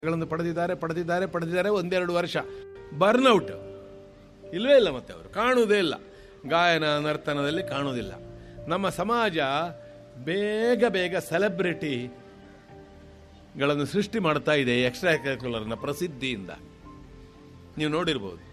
ಗಳನ್ನು ಪಡೆದಿದ್ದಾರೆ ಪಡೆದಿದ್ದಾರೆ ಪಡೆದಿದ್ದಾರೆ ಒಂದೆರಡು ವರ್ಷ ಬರ್ನ್ಔಟ್ ಇಲ್ಲವೇ ಇಲ್ಲ ಮತ್ತೆ ಅವರು ಕಾಣುವುದೇ ಇಲ್ಲ ಗಾಯನ ನರ್ತನದಲ್ಲಿ ಕಾಣುವುದಿಲ್ಲ ನಮ್ಮ ಸಮಾಜ ಬೇಗ ಬೇಗ ಸೆಲೆಬ್ರಿಟಿ ಗಳನ್ನು ಸೃಷ್ಟಿ ಮಾಡ್ತಾ ಇದೆ ಎಕ್ಸ್ಟ್ರಾ ಕರಿಕ್ಯುಲರ್ನ ಪ್ರಸಿದ್ಧಿಯಿಂದ ನೀವು ನೋಡಿರ್ಬೋದು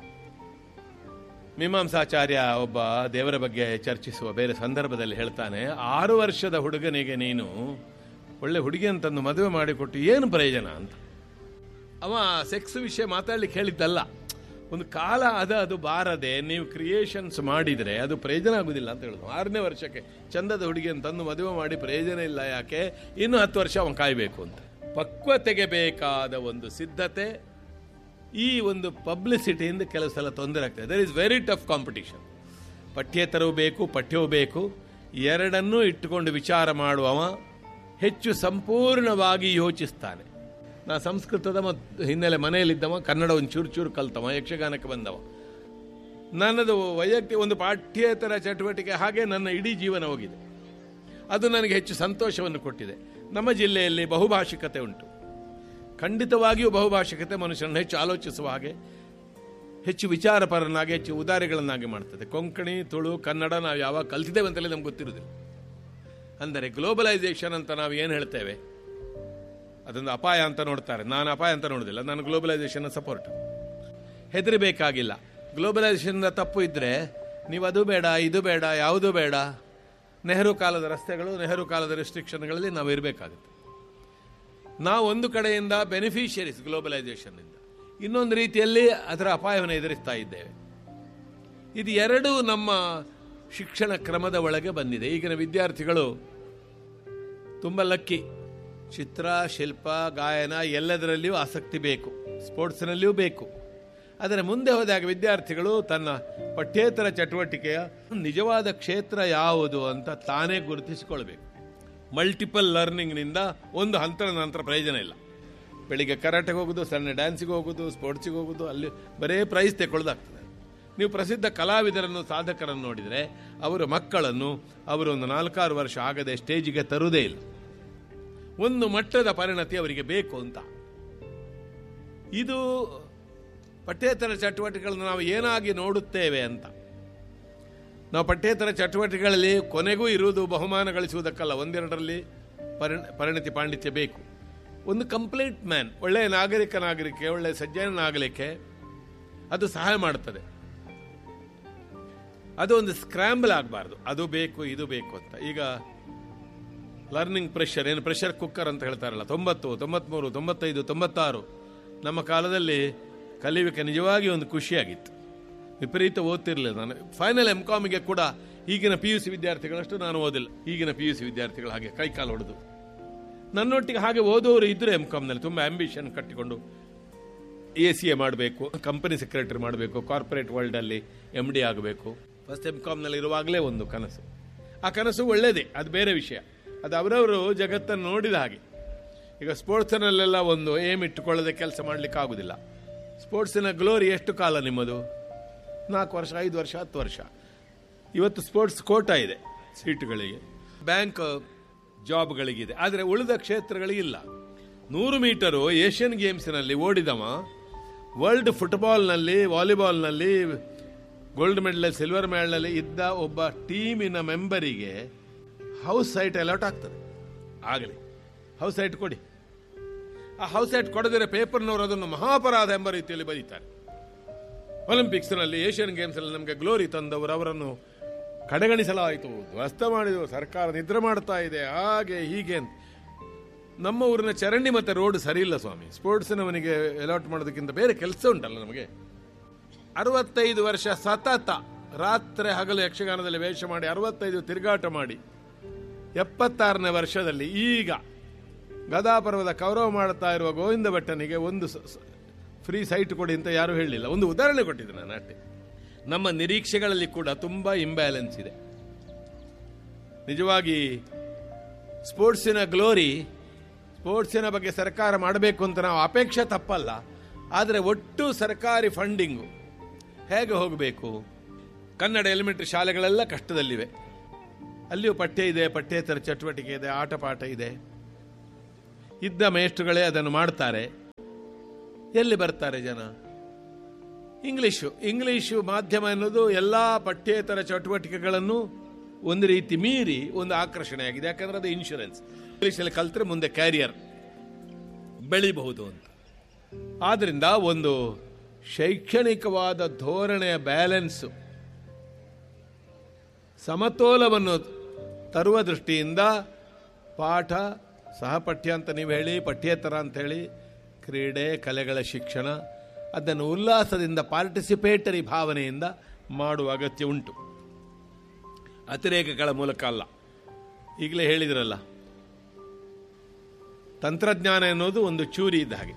ಮೀಮಾಂಸಾಚಾರ್ಯ ಒಬ್ಬ ದೇವರ ಬಗ್ಗೆ ಚರ್ಚಿಸುವ ಬೇರೆ ಸಂದರ್ಭದಲ್ಲಿ ಹೇಳ್ತಾನೆ ಆರು ವರ್ಷದ ಹುಡುಗನಿಗೆ ನೀನು ಒಳ್ಳೆ ಹುಡುಗಿ ಅಂತಂದು ಮದುವೆ ಮಾಡಿಕೊಟ್ಟು ಏನು ಪ್ರಯೋಜನ ಅಂತ ಅವ ಸೆಕ್ಸ್ ವಿಷಯ ಮಾತಾಡ್ಲಿಕ್ಕೆ ಹೇಳಿದ್ದಲ್ಲ ಒಂದು ಕಾಲ ಅದ ಅದು ಬಾರದೆ ನೀವು ಕ್ರಿಯೇಷನ್ಸ್ ಮಾಡಿದರೆ ಅದು ಪ್ರಯೋಜನ ಆಗುದಿಲ್ಲ ಅಂತ ಹೇಳುದು ಆರನೇ ವರ್ಷಕ್ಕೆ ಚಂದದ ಹುಡುಗಿ ಅಂತಂದು ಮದುವೆ ಮಾಡಿ ಪ್ರಯೋಜನ ಇಲ್ಲ ಯಾಕೆ ಇನ್ನು ಹತ್ತು ವರ್ಷ ಅವನು ಕಾಯಬೇಕು ಅಂತ ಪಕ್ವತೆಗೆ ಬೇಕಾದ ಒಂದು ಸಿದ್ಧತೆ ಈ ಒಂದು ಪಬ್ಲಿಸಿಟಿಯಿಂದ ಕೆಲವು ಸಲ ತೊಂದರೆ ಆಗ್ತದೆ there is very tough competition ಪಠ್ಯೇತರವೂ ಬೇಕು ಪಠ್ಯವೂ ಬೇಕು ಎರಡನ್ನೂ ಇಟ್ಟುಕೊಂಡು ವಿಚಾರ ಮಾಡುವವ ಹೆಚ್ಚು ಸಂಪೂರ್ಣವಾಗಿ ಯೋಚಿಸ್ತಾನೆ ನಾ ಸಂಸ್ಕೃತದ ಮತ್ತು ಹಿನ್ನೆಲೆ ಮನೆಯಲ್ಲಿದ್ದವ ಕನ್ನಡ ಒಂದು ಚೂರು ಚೂರು ಕಲ್ತವ ಯಕ್ಷಗಾನಕ್ಕೆ ಬಂದವ ನನ್ನದು ವೈಯಕ್ತಿಕ ಒಂದು ಪಾಠ್ಯೇತರ ಚಟುವಟಿಕೆ ಹಾಗೆ ನನ್ನ ಇಡೀ ಜೀವನ ಹೋಗಿದೆ ಅದು ನನಗೆ ಹೆಚ್ಚು ಸಂತೋಷವನ್ನು ಕೊಟ್ಟಿದೆ ನಮ್ಮ ಜಿಲ್ಲೆಯಲ್ಲಿ ಬಹುಭಾಷಿಕತೆ ಉಂಟು ಖಂಡಿತವಾಗಿಯೂ ಬಹುಭಾಷಿಕತೆ ಮನುಷ್ಯನನ್ನು ಹೆಚ್ಚು ಆಲೋಚಿಸುವ ಹಾಗೆ ಹೆಚ್ಚು ವಿಚಾರಪರನಾಗಿ ಹೆಚ್ಚು ಉದಾರಿಗಳನ್ನಾಗಿ ಮಾಡ್ತದೆ ಕೊಂಕಣಿ ತುಳು ಕನ್ನಡ ನಾವು ಯಾವಾಗ ಕಲ್ತಿದ್ದೇವೆ ಅಂತಲೇ ನಮ್ಗೆ ಗೊತ್ತಿರುವುದಿಲ್ಲ ಅಂದರೆ ಗ್ಲೋಬಲೈಸೇಷನ್ ಅಂತ ನಾವು ಏನು ಹೇಳ್ತೇವೆ ಅದೊಂದು ಅಪಾಯ ಅಂತ ನೋಡ್ತಾರೆ ನಾನು ಅಪಾಯ ಅಂತ ನೋಡೋದಿಲ್ಲ ನಾನು ಗ್ಲೋಬಲೈಸೇಷನ್ ಸಪೋರ್ಟ್ ಹೆದರಬೇಕಾಗಿಲ್ಲ ಗ್ಲೋಬಲೈಸೇಷನ್ ತಪ್ಪು ಇದ್ದರೆ ನೀವು ಅದು ಬೇಡ ಇದು ಬೇಡ ಯಾವುದು ಬೇಡ ನೆಹರು ಕಾಲದ ರಸ್ತೆಗಳು ನೆಹರು ಕಾಲದ ರೆಸ್ಟ್ರಿಕ್ಷನ್ಗಳಲ್ಲಿ ನಾವು ಇರಬೇಕಾಗುತ್ತೆ ನಾವು ಒಂದು ಕಡೆಯಿಂದ ಬೆನಿಫಿಷಿಯರೀಸ್ ಗ್ಲೋಬಲೈಸೇಷನ್ನಿಂದ ಇನ್ನೊಂದು ರೀತಿಯಲ್ಲಿ ಅದರ ಅಪಾಯವನ್ನು ಎದುರಿಸ್ತಾ ಇದ್ದೇವೆ ಇದು ಎರಡೂ ನಮ್ಮ ಶಿಕ್ಷಣ ಕ್ರಮದ ಒಳಗೆ ಬಂದಿದೆ ಈಗಿನ ವಿದ್ಯಾರ್ಥಿಗಳು ತುಂಬ ಲಕ್ಕಿ ಚಿತ್ರ ಶಿಲ್ಪ ಗಾಯನ ಎಲ್ಲದರಲ್ಲಿಯೂ ಆಸಕ್ತಿ ಬೇಕು ಸ್ಪೋರ್ಟ್ಸ್ನಲ್ಲಿಯೂ ಬೇಕು ಆದರೆ ಮುಂದೆ ಹೋದಾಗ ವಿದ್ಯಾರ್ಥಿಗಳು ತನ್ನ ಪಠ್ಯೇತರ ಚಟುವಟಿಕೆಯ ನಿಜವಾದ ಕ್ಷೇತ್ರ ಯಾವುದು ಅಂತ ತಾನೇ ಗುರುತಿಸಿಕೊಳ್ಬೇಕು ಮಲ್ಟಿಪಲ್ ಲರ್ನಿಂಗ್ನಿಂದ ಒಂದು ಹಂತದ ನಂತರ ಪ್ರಯೋಜನ ಇಲ್ಲ ಬೆಳಿಗ್ಗೆ ಕರಾಟೆಗೆ ಹೋಗೋದು ಸಣ್ಣ ಡ್ಯಾನ್ಸಿಗೆ ಹೋಗೋದು ಸ್ಪೋರ್ಟ್ಸಿಗೆ ಹೋಗೋದು ಅಲ್ಲಿ ಬರೇ ಪ್ರೈಸ್ ತೆಗೊಳ್ಳೋದಾಗ್ತದೆ ನೀವು ಪ್ರಸಿದ್ಧ ಕಲಾವಿದರನ್ನು ಸಾಧಕರನ್ನು ನೋಡಿದರೆ ಅವರ ಮಕ್ಕಳನ್ನು ಅವರು ಒಂದು ನಾಲ್ಕಾರು ವರ್ಷ ಆಗದೆ ಸ್ಟೇಜಿಗೆ ತರುವುದೇ ಇಲ್ಲ ಒಂದು ಮಟ್ಟದ ಪರಿಣತಿ ಅವರಿಗೆ ಬೇಕು ಅಂತ ಇದು ಪಠ್ಯೇತರ ಚಟುವಟಿಕೆಗಳನ್ನು ನಾವು ಏನಾಗಿ ನೋಡುತ್ತೇವೆ ಅಂತ ನಾವು ಪಠ್ಯೇತರ ಚಟುವಟಿಕೆಗಳಲ್ಲಿ ಕೊನೆಗೂ ಇರುವುದು ಬಹುಮಾನ ಗಳಿಸುವುದಕ್ಕಲ್ಲ ಒಂದೆರಡರಲ್ಲಿ ಪರಿ ಪರಿಣತಿ ಪಾಂಡಿತ್ಯ ಬೇಕು ಒಂದು ಕಂಪ್ಲೀಟ್ ಮ್ಯಾನ್ ಒಳ್ಳೆಯ ನಾಗರಿಕನಾಗಲಿಕ್ಕೆ ಒಳ್ಳೆಯ ಸಜ್ಜನನಾಗಲಿಕ್ಕೆ ಅದು ಸಹಾಯ ಮಾಡುತ್ತದೆ ಅದು ಒಂದು ಸ್ಕ್ರಾಂಬಲ್ ಆಗಬಾರ್ದು ಅದು ಬೇಕು ಇದು ಬೇಕು ಅಂತ ಈಗ ಲರ್ನಿಂಗ್ ಪ್ರೆಷರ್ ಏನು ಪ್ರೆಷರ್ ಕುಕ್ಕರ್ ಅಂತ ಹೇಳ್ತಾರಲ್ಲ ತೊಂಬತ್ತು ತೊಂಬತ್ಮೂರು ತೊಂಬತ್ತೈದು ತೊಂಬತ್ತಾರು ನಮ್ಮ ಕಾಲದಲ್ಲಿ ಕಲಿಯುವಿಕೆ ನಿಜವಾಗಿ ಒಂದು ಖುಷಿಯಾಗಿತ್ತು ವಿಪರೀತ ಓದ್ತಿರ್ಲಿಲ್ಲ ನಾನು ಫೈನಲ್ ಎಂ ಕಾಮಿಗೆ ಕೂಡ ಈಗಿನ ಪಿ ಯು ಸಿ ವಿದ್ಯಾರ್ಥಿಗಳಷ್ಟು ನಾನು ಓದಿಲ್ಲ ಈಗಿನ ಪಿ ಯು ಸಿ ವಿದ್ಯಾರ್ಥಿಗಳು ಹಾಗೆ ಕೈಕಾಲು ಹೊಡೆದು ನನ್ನೊಟ್ಟಿಗೆ ಹಾಗೆ ಓದೋರು ಇದ್ದರು ಎಂ ಕಾಮ್ನಲ್ಲಿ ತುಂಬ ಆಂಬಿಷನ್ ಕಟ್ಟಿಕೊಂಡು ಎ ಸಿ ಎ ಮಾಡಬೇಕು ಕಂಪನಿ ಸೆಕ್ರೆಟರಿ ಮಾಡಬೇಕು ಕಾರ್ಪೊರೇಟ್ ವರ್ಲ್ಡಲ್ಲಿ ಎಮ್ ಡಿ ಆಗಬೇಕು ಫಸ್ಟ್ ಎಂ ಕಾಮ್ನಲ್ಲಿ ಇರುವಾಗಲೇ ಒಂದು ಕನಸು ಆ ಕನಸು ಒಳ್ಳೆಯದೇ ಅದು ಬೇರೆ ವಿಷಯ ಅದು ಅವರವರು ಜಗತ್ತನ್ನು ನೋಡಿದ ಹಾಗೆ ಈಗ ಸ್ಪೋರ್ಟ್ಸ್ನಲ್ಲೆಲ್ಲ ಒಂದು ಏಮ್ ಇಟ್ಟುಕೊಳ್ಳದೆ ಕೆಲಸ ಮಾಡಲಿಕ್ಕೆ ಆಗುದಿಲ್ಲ ಸ್ಪೋರ್ಟ್ಸಿನ ಗ್ಲೋರಿ ಎಷ್ಟು ಕಾಲ ನಿಮ್ಮದು ನಾಲ್ಕು ವರ್ಷ ಐದು ವರ್ಷ ಹತ್ತು ವರ್ಷ ಇವತ್ತು ಸ್ಪೋರ್ಟ್ಸ್ ಕೋಟಾ ಇದೆ ಸೀಟುಗಳಿಗೆ ಬ್ಯಾಂಕ್ ಜಾಬ್ಗಳಿಗಿದೆ ಆದರೆ ಉಳಿದ ಕ್ಷೇತ್ರಗಳಿಗಿಲ್ಲ ನೂರು ಮೀಟರು ಏಷ್ಯನ್ ಗೇಮ್ಸ್ನಲ್ಲಿ ಓಡಿದವ ವರ್ಲ್ಡ್ ಫುಟ್ಬಾಲ್ನಲ್ಲಿ ವಾಲಿಬಾಲ್ನಲ್ಲಿ ಗೋಲ್ಡ್ ಮೆಡಲ್ ಸಿಲ್ವರ್ ಮೆಡಲ್ನಲ್ಲಿ ಇದ್ದ ಒಬ್ಬ ಟೀಮಿನ ಮೆಂಬರಿಗೆ ಹೌಸ್ ಸೈಟ್ ಅಲಾಟ್ ಆಗ್ತದೆ ಆಗಲಿ ಹೌಸ್ ಸೈಟ್ ಕೊಡಿ ಆ ಹೌಸ್ ಸೈಟ್ ಕೊಡದಿರೋ ಪೇಪರ್ನವರು ಅದನ್ನು ಮಹಾಪರಾಧ ಎಂಬ ರೀತಿಯಲ್ಲಿ ಬರೀತಾರೆ ಒಲಿಂಪಿಕ್ಸ್ನಲ್ಲಿ ಏಷ್ಯನ್ ಗೇಮ್ಸ್ನಲ್ಲಿ ನಮಗೆ ಗ್ಲೋರಿ ತಂದವರು ಅವರನ್ನು ಕಡೆಗಣಿಸಲಾಯಿತು ಧ್ವಸ್ತ ಮಾಡಿದರು ಸರ್ಕಾರ ನಿದ್ರೆ ಮಾಡ್ತಾ ಇದೆ ಹಾಗೆ ಹೀಗೆ ಅಂತ ನಮ್ಮ ಊರಿನ ಚರಂಡಿ ಮತ್ತೆ ರೋಡ್ ಸರಿ ಇಲ್ಲ ಸ್ವಾಮಿ ಸ್ಪೋರ್ಟ್ಸ್ನವನಿಗೆ ಅಲಾಟ್ ಮಾಡೋದಕ್ಕಿಂತ ಬೇರೆ ಕೆಲಸ ಉಂಟಲ್ಲ ನಮಗೆ ಅರವತ್ತೈದು ವರ್ಷ ಸತತ ರಾತ್ರಿ ಹಗಲು ಯಕ್ಷಗಾನದಲ್ಲಿ ವೇಷ ಮಾಡಿ ಅರವತ್ತೈದು ತಿರುಗಾಟ ಮಾಡಿ ಎಪ್ಪತ್ತಾರನೇ ವರ್ಷದಲ್ಲಿ ಈಗ ಗದಾಪರ್ವದ ಕೌರವ ಮಾಡುತ್ತಾ ಇರುವ ಗೋವಿಂದ ಭಟ್ಟನಿಗೆ ಒಂದು ಫ್ರೀ ಸೈಟ್ ಕೊಡಿ ಅಂತ ಯಾರು ಹೇಳಲಿಲ್ಲ ಒಂದು ಉದಾಹರಣೆ ಕೊಟ್ಟಿದ್ದೆ ನಾನು ಅಷ್ಟೇ ನಮ್ಮ ನಿರೀಕ್ಷೆಗಳಲ್ಲಿ ಕೂಡ ತುಂಬ ಇಂಬ್ಯಾಲೆನ್ಸ್ ಇದೆ ನಿಜವಾಗಿ ಸ್ಪೋರ್ಟ್ಸಿನ ಗ್ಲೋರಿ ಸ್ಪೋರ್ಟ್ಸಿನ ಬಗ್ಗೆ ಸರ್ಕಾರ ಮಾಡಬೇಕು ಅಂತ ನಾವು ಅಪೇಕ್ಷೆ ತಪ್ಪಲ್ಲ ಆದರೆ ಒಟ್ಟು ಸರ್ಕಾರಿ ಫಂಡಿಂಗು ಹೇಗೆ ಹೋಗಬೇಕು ಕನ್ನಡ ಎಲಿಮೆಂಟರಿ ಶಾಲೆಗಳೆಲ್ಲ ಕಷ್ಟದಲ್ಲಿವೆ ಅಲ್ಲಿಯೂ ಪಠ್ಯ ಇದೆ ಪಠ್ಯೇತರ ಚಟುವಟಿಕೆ ಇದೆ ಆಟ ಪಾಠ ಇದೆ ಇದ್ದ ಮೇಷ್ಟ್ರುಗಳೇ ಅದನ್ನು ಮಾಡ್ತಾರೆ ಎಲ್ಲಿ ಬರ್ತಾರೆ ಜನ ಇಂಗ್ಲಿಷು ಇಂಗ್ಲಿಷು ಮಾಧ್ಯಮ ಅನ್ನೋದು ಎಲ್ಲ ಪಠ್ಯೇತರ ಚಟುವಟಿಕೆಗಳನ್ನು ಒಂದು ರೀತಿ ಮೀರಿ ಒಂದು ಆಕರ್ಷಣೆಯಾಗಿದೆ ಯಾಕಂದ್ರೆ ಅದು ಇನ್ಶೂರೆನ್ಸ್ ಇಂಗ್ಲಿಷಲ್ಲಿ ಕಲ್ತ್ರೆ ಮುಂದೆ ಕ್ಯಾರಿಯರ್ ಬೆಳಿಬಹುದು ಅಂತ ಆದ್ರಿಂದ ಒಂದು ಶೈಕ್ಷಣಿಕವಾದ ಧೋರಣೆಯ ಬ್ಯಾಲೆನ್ಸು ಸಮತೋಲವನ್ನು ತರುವ ದೃಷ್ಟಿಯಿಂದ ಪಾಠ ಸಹಪಠ್ಯ ಅಂತ ನೀವು ಹೇಳಿ ಪಠ್ಯೇತರ ಅಂತ ಹೇಳಿ ಕ್ರೀಡೆ ಕಲೆಗಳ ಶಿಕ್ಷಣ ಅದನ್ನು ಉಲ್ಲಾಸದಿಂದ ಪಾರ್ಟಿಸಿಪೇಟರಿ ಭಾವನೆಯಿಂದ ಮಾಡುವ ಅಗತ್ಯ ಉಂಟು ಅತಿರೇಕಗಳ ಮೂಲಕ ಅಲ್ಲ ಈಗಲೇ ಹೇಳಿದ್ರಲ್ಲ ತಂತ್ರಜ್ಞಾನ ಎನ್ನುವುದು ಒಂದು ಚೂರಿ ಇದ್ದ ಹಾಗೆ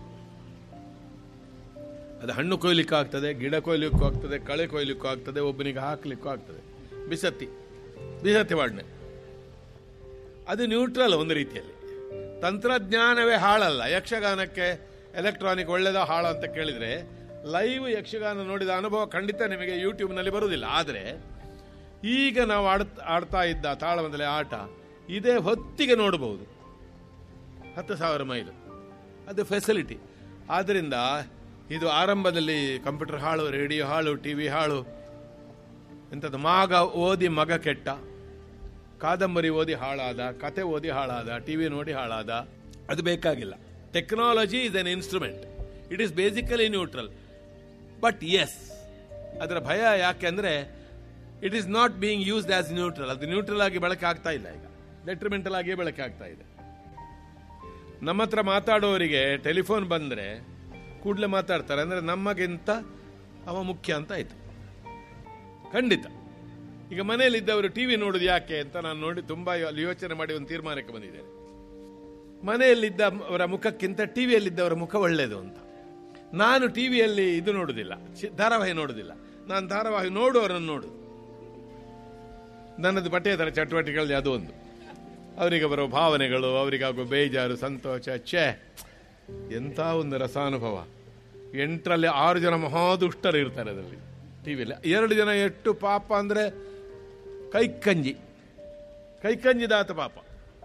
ಅದು ಹಣ್ಣು ಕೊಯ್ಲಿಕ್ಕೂ ಆಗ್ತದೆ ಗಿಡ ಕೊಯ್ಲಿಕ್ಕೂ ಆಗ್ತದೆ ಕಳೆ ಕೊಯ್ಲಿಕ್ಕೂ ಆಗ್ತದೆ ಒಬ್ಬನಿಗೆ ಹಾಕ್ಲಿಕ್ಕೂ ಆಗ್ತದೆ ಬಿಸತ್ತಿ ಬಿಸತ್ತಿ ವಾಡ್ನೆ ಅದು ನ್ಯೂಟ್ರಲ್ ಒಂದು ರೀತಿಯಲ್ಲಿ ತಂತ್ರಜ್ಞಾನವೇ ಹಾಳಲ್ಲ ಯಕ್ಷಗಾನಕ್ಕೆ ಎಲೆಕ್ಟ್ರಾನಿಕ್ ಒಳ್ಳೆದ ಹಾಳ ಅಂತ ಕೇಳಿದ್ರೆ ಲೈವ್ ಯಕ್ಷಗಾನ ನೋಡಿದ ಅನುಭವ ಖಂಡಿತ ನಿಮಗೆ ಯೂಟ್ಯೂಬ್ನಲ್ಲಿ ಬರುವುದಿಲ್ಲ ಆದರೆ ಈಗ ನಾವು ಆಡ್ ಆಡ್ತಾ ಇದ್ದ ತಾಳಮಂದಲೆ ಆಟ ಇದೇ ಹೊತ್ತಿಗೆ ನೋಡಬಹುದು ಹತ್ತು ಸಾವಿರ ಮೈಲು ಅದು ಫೆಸಿಲಿಟಿ ಆದ್ದರಿಂದ ಇದು ಆರಂಭದಲ್ಲಿ ಕಂಪ್ಯೂಟರ್ ಹಾಳು ರೇಡಿಯೋ ಹಾಳು ಟಿವಿ ಹಾಳು ಎಂಥದ್ದು ಮಗ ಓದಿ ಮಗ ಕೆಟ್ಟ ಕಾದಂಬರಿ ಓದಿ ಹಾಳಾದ ಕತೆ ಓದಿ ಹಾಳಾದ ಟಿವಿ ನೋಡಿ ಹಾಳಾದ ಅದು ಬೇಕಾಗಿಲ್ಲ technology is an instrument it is basically neutral but as ಅದರ ಭಯ ಯಾಕೆ ಅಂದರೆ it is not being used as neutral ಅದು ನ್ಯೂಟ್ರಲ್ ಆಗಿ ಬಳಕೆ ಆಗ್ತಾ ಇಲ್ಲ ಈಗ ಡೆಟ್ರಿಮೆಂಟಲ್ ಆಗಿ ಬಳಕೆ ಆಗ್ತಾ ಇದೆ ನಮ್ಮ ಹತ್ರ ಮಾತಾಡೋರಿಗೆ ಟೆಲಿಫೋನ್ ಬಂದರೆ ಕೂಡಲೇ ಮಾತಾಡ್ತಾರೆ ಅಂದರೆ ನಮಗಿಂತ ಅವ ಮುಖ್ಯ ಅಂತ ಆಯ್ತು ಖಂಡಿತ ಈಗ ಮನೆಯಲ್ಲಿದ್ದವರು ಟಿವಿ ನೋಡುದು ಯಾಕೆ ಅಂತ ನಾನು ನೋಡಿ ತುಂಬಾ ಯೋಚನೆ ಮಾಡಿ ಒಂದು ತೀರ್ಮಾನಕ್ಕೆ ಬಂದಿದ್ದೇನೆ ಮನೆಯಲ್ಲಿದ್ದ ಅವರ ಮುಖಕ್ಕಿಂತ ಟಿವಿಯಲ್ಲಿದ್ದವರ ಮುಖ ಒಳ್ಳೆಯದು ಅಂತ ನಾನು ಟಿವಿಯಲ್ಲಿ ಇದು ನೋಡುದಿಲ್ಲ ಚಿ- ಧಾರಾವಾಹಿ ನೋಡುದಿಲ್ಲ ನಾನು ಧಾರಾವಾಹಿ ನೋಡುವವರನ್ನು ನೋಡು ನನ್ನದು ಪಠ್ಯೇತರ ಚಟುವಟಿಕೆಗಳಲ್ಲಿ ಅದು ಒಂದು ಅವರಿಗೆ ಬರೋ ಭಾವನೆಗಳು ಅವರಿಗಾಗೋ ಬೇಜಾರು ಸಂತೋಷ ಛೇ ಎಂಥ ಒಂದು ರಸಾನುಭವ ಎಂಟರಲ್ಲಿ ಆರು ಜನ ಮಹಾದುಷ್ಟರು ಇರ್ತಾರೆ ಅದರಲ್ಲಿ ಟಿವಿಯಲ್ಲಿ ಎರಡು ಜನ ಎಷ್ಟು ಪಾಪ ಅಂದರೆ ಕೈಕಂಜಿ ಕೈಕಂಜಿದಾತ ಪಾಪ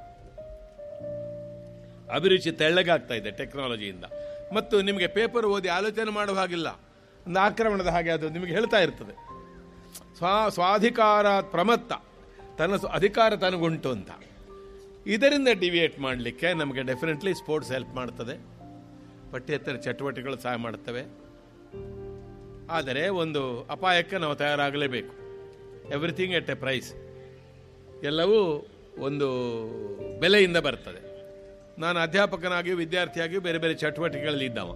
ಅಭಿರುಚಿ ತೆಳ್ಳಗಾಗ್ತಾ ಇದೆ ಟೆಕ್ನಾಲಜಿಯಿಂದ ಮತ್ತು ನಿಮಗೆ ಪೇಪರ್ ಓದಿ ಆಲೋಚನೆ ಮಾಡುವ ಹಾಗಿಲ್ಲ ಒಂದು ಆಕ್ರಮಣದ ಹಾಗೆ ಅದು ನಿಮಗೆ ಹೇಳ್ತಾ ಇರ್ತದೆ ಸ್ವಾ ಸ್ವಾಧಿಕಾರ ಪ್ರಮತ್ತ ತನ್ನ ಸ್ವ- ಅಧಿಕಾರ ತನಗುಂಟು ಅಂತ ಇದರಿಂದ ಡಿವಿಯೇಟ್ ಮಾಡಲಿಕ್ಕೆ ನಮಗೆ ಡೆಫಿನೆಟ್ಲಿ ಸ್ಪೋರ್ಟ್ಸ್ ಹೆಲ್ಪ್ ಮಾಡ್ತದೆ ಪಠ್ಯೇತರ ಚಟುವಟಿಕೆಗಳು ಸಹಾಯ ಮಾಡ್ತವೆ ಆದರೆ ಒಂದು ಅಪಾಯಕ್ಕೆ ನಾವು ತಯಾರಾಗಲೇಬೇಕು ಎವ್ರಿಥಿಂಗ್ ಎಟ್ ಎ ಪ್ರೈಸ್ ಎಲ್ಲವೂ ಒಂದು ಬೆಲೆಯಿಂದ ಬರ್ತದೆ ನಾನು ಅಧ್ಯಾಪಕನಾಗಿಯೂ ವಿದ್ಯಾರ್ಥಿಯಾಗಿಯೂ ಬೇರೆ ಬೇರೆ ಚಟುವಟಿಕೆಗಳಲ್ಲಿ ಇದ್ದವ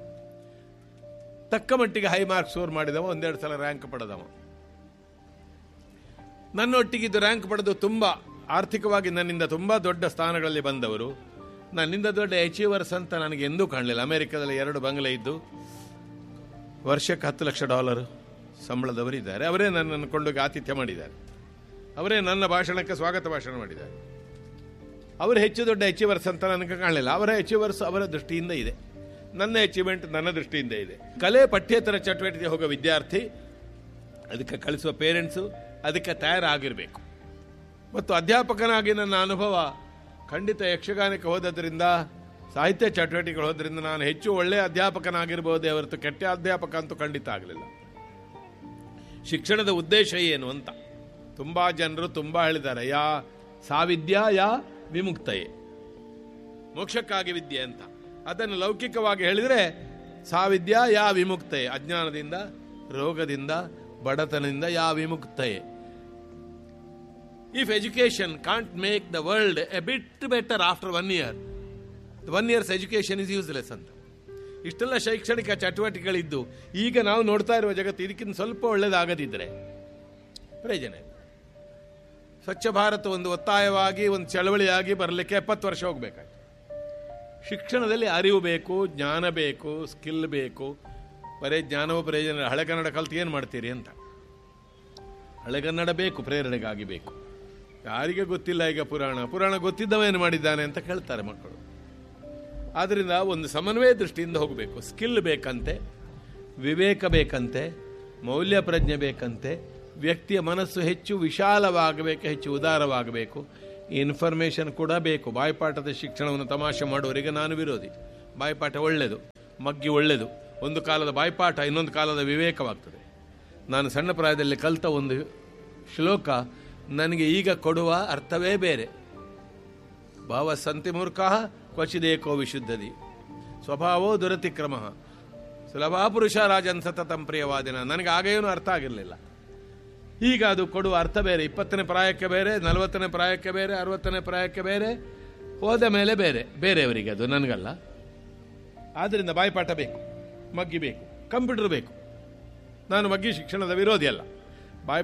ತಕ್ಕ ಮಟ್ಟಿಗೆ ಹೈ ಮಾರ್ಕ್ಸ್ ಸ್ಕೋರ್ ಮಾಡಿದವ ಒಂದೆರಡು ಸಲ ರ್ಯಾಂಕ್ ಪಡೆದವ ನನ್ನೊಟ್ಟಿಗಿದ್ದು ರ್ಯಾಂಕ್ ಪಡೆದು ತುಂಬ ಆರ್ಥಿಕವಾಗಿ ನನ್ನಿಂದ ತುಂಬ ದೊಡ್ಡ ಸ್ಥಾನಗಳಲ್ಲಿ ಬಂದವರು ನನ್ನಿಂದ ದೊಡ್ಡ ಅಚೀವರ್ಸ್ ಅಂತ ನನಗೆ ಎಂದೂ ಕಾಣಲಿಲ್ಲ ಅಮೆರಿಕದಲ್ಲಿ ಎರಡು ಬಂಗಲೆ ಇದ್ದು ವರ್ಷಕ್ಕೆ ಹತ್ತು ಲಕ್ಷ ಡಾಲರ್ ಸಂಬಳದವರು ಇದ್ದಾರೆ ಅವರೇ ನನ್ನನ್ನು ಕೊಂಡೋಗಿ ಆತಿಥ್ಯ ಮಾಡಿದ್ದಾರೆ ಅವರೇ ನನ್ನ ಭಾಷಣಕ್ಕೆ ಸ್ವಾಗತ ಭಾಷಣ ಮಾಡಿದ್ದಾರೆ ಅವರು ಹೆಚ್ಚು ದೊಡ್ಡ ಅಚೀವರ್ಸ್ ಅಂತ ನನಗೆ ಕಾಣಲಿಲ್ಲ ಅವರ ಅಚೀವರ್ಸ್ ಅವರ ದೃಷ್ಟಿಯಿಂದ ಇದೆ ನನ್ನ ಅಚೀವ್ಮೆಂಟ್ ನನ್ನ ದೃಷ್ಟಿಯಿಂದ ಇದೆ ಕಲೆ ಪಠ್ಯೇತರ ಚಟುವಟಿಕೆ ಹೋಗೋ ವಿದ್ಯಾರ್ಥಿ ಅದಕ್ಕೆ ಕಳಿಸುವ ಪೇರೆಂಟ್ಸು ಅದಕ್ಕೆ ತಯಾರಾಗಿರಬೇಕು ಮತ್ತು ಅಧ್ಯಾಪಕನಾಗಿ ನನ್ನ ಅನುಭವ ಖಂಡಿತ ಯಕ್ಷಗಾನಕ್ಕೆ ಹೋದದ್ರಿಂದ ಸಾಹಿತ್ಯ ಚಟುವಟಿಕೆಗಳು ಹೋದ್ರಿಂದ ನಾನು ಹೆಚ್ಚು ಒಳ್ಳೆಯ ಅಧ್ಯಾಪಕನಾಗಿರ್ಬೋದೇ ಹೊರತು ಕೆಟ್ಟ ಅಧ್ಯಾಪಕ ಅಂತೂ ಖಂಡಿತ ಆಗಲಿಲ್ಲ ಶಿಕ್ಷಣದ ಉದ್ದೇಶ ಏನು ಅಂತ ತುಂಬಾ ಜನರು ತುಂಬಾ ಹೇಳಿದ್ದಾರೆ ಯಾ ಸಾವಿದ್ಯಾ ಯಾ ವಿಮುಕ್ತಯೇ ಮೋಕ್ಷಕ್ಕಾಗಿ ವಿದ್ಯೆ ಅಂತ ಅದನ್ನು ಲೌಕಿಕವಾಗಿ ಹೇಳಿದರೆ ಸಾವಿದ್ಯಾ ಯಾ ವಿಮುಕ್ತಯೇ ಅಜ್ಞಾನದಿಂದ ರೋಗದಿಂದ ಬಡತನದಿಂದ ಯಾ ವಿಮುಕ್ತಯೇ if education can't make the world a bit better after one year one years education is useless ಅಂತ ಇಷ್ಟೆಲ್ಲ ಶೈಕ್ಷಣಿಕ ಚಟುವಟಿಕೆಗಳಿದ್ದು ಈಗ ನಾವು ನೋಡ್ತಾ ಇರುವ ಜಗತ್ತು ಇದಕ್ಕಿಂತ ಸ್ವಲ್ಪ ಒಳ್ಳೆಯದಾಗದಿದ್ದರೆ ಪ್ರಯೋಜನ ಇಲ್ಲ. ಸ್ವಚ್ಛ ಭಾರತ ಒಂದು ಒತ್ತಾಯವಾಗಿ ಒಂದು ಚಳವಳಿಯಾಗಿ ಬರಲಿಕ್ಕೆ ಎಪ್ಪತ್ತು ವರ್ಷ ಹೋಗಬೇಕಾಯ್ತು ಶಿಕ್ಷಣದಲ್ಲಿ ಅರಿವು ಬೇಕು ಜ್ಞಾನ ಬೇಕು ಸ್ಕಿಲ್ ಬೇಕು ಬರೀ ಜ್ಞಾನವೂ ಪ್ರಯೋಜನ ಹಳೆ ಕನ್ನಡ ಕಲ್ತು ಏನು ಮಾಡ್ತೀರಿ ಅಂತ ಹಳೆಗನ್ನಡ ಬೇಕು ಪ್ರೇರಣೆಗಾಗಿ ಬೇಕು ಯಾರಿಗೆ ಗೊತ್ತಿಲ್ಲ ಈಗ ಪುರಾಣ ಪುರಾಣ ಗೊತ್ತಿದ್ದವ ಏನು ಮಾಡಿದ್ದಾನೆ ಅಂತ ಕೇಳ್ತಾರೆ ಮಕ್ಕಳು ಆದ್ದರಿಂದ ಒಂದು ಸಮನ್ವಯ ದೃಷ್ಟಿಯಿಂದ ಹೋಗಬೇಕು ಸ್ಕಿಲ್ ಬೇಕಂತೆ ವಿವೇಕ ಬೇಕಂತೆ ಮೌಲ್ಯ ಪ್ರಜ್ಞೆ ಬೇಕಂತೆ ವ್ಯಕ್ತಿಯ ಮನಸ್ಸು ಹೆಚ್ಚು ವಿಶಾಲವಾಗಬೇಕು ಹೆಚ್ಚು ಉದಾರವಾಗಬೇಕು ಇನ್ಫಾರ್ಮೇಷನ್ ಕೂಡ ಬೇಕು ಬಾಯ್ಪಾಠದ ಶಿಕ್ಷಣವನ್ನು ತಮಾಷೆ ಮಾಡುವವರಿಗೆ ನಾನು ವಿರೋಧಿ ಬಾಯ್ಪಾಠ ಒಳ್ಳೆಯದು ಮಗ್ಗಿ ಒಳ್ಳೆಯದು ಒಂದು ಕಾಲದ ಬಾಯ್ಪಾಠ ಇನ್ನೊಂದು ಕಾಲದ ವಿವೇಕವಾಗ್ತದೆ ನಾನು ಸಣ್ಣ ಪ್ರಾಯದಲ್ಲಿ ಕಲಿತ ಒಂದು ಶ್ಲೋಕ ನನಗೆ ಈಗ ಕೊಡುವ ಅರ್ಥವೇ ಬೇರೆ ಭಾವ ಸಂತಿ ಮೂರ್ಖ ಕ್ವಚಿದೇಕೋ ವಿಶುದ್ಧದಿ ಸ್ವಭಾವೋ ದುರತಿಕ್ರಮ ಸುಲಭ ಪುರುಷ ರಾಜನ್ ಸತತಂ ಪ್ರಿಯವಾದಿನ ನನಗೆ ಆಗೇನು ಅರ್ಥ ಆಗಿರಲಿಲ್ಲ ಈಗ ಅದು ಕೊಡುವ ಅರ್ಥ ಬೇರೆ ಇಪ್ಪತ್ತನೇ ಪ್ರಾಯಕ್ಕೆ ಬೇರೆ ನಲವತ್ತನೇ ಪ್ರಾಯಕ್ಕೆ ಬೇರೆ ಅರವತ್ತನೇ ಪ್ರಾಯಕ್ಕೆ ಬೇರೆ ಹೋದ ಮೇಲೆ ಬೇರೆ ಬೇರೆಯವರಿಗೆ ಅದು ನನಗಲ್ಲ ಆದ್ದರಿಂದ ಬಾಯಿಪಾಠ ಬೇಕು ಮಗ್ಗಿ ಬೇಕು ಕಂಪ್ಯೂಟರ್ ಬೇಕು ನಾನು ಮಗ್ಗಿ ಶಿಕ್ಷಣದ ವಿರೋಧಿ ಅಲ್ಲ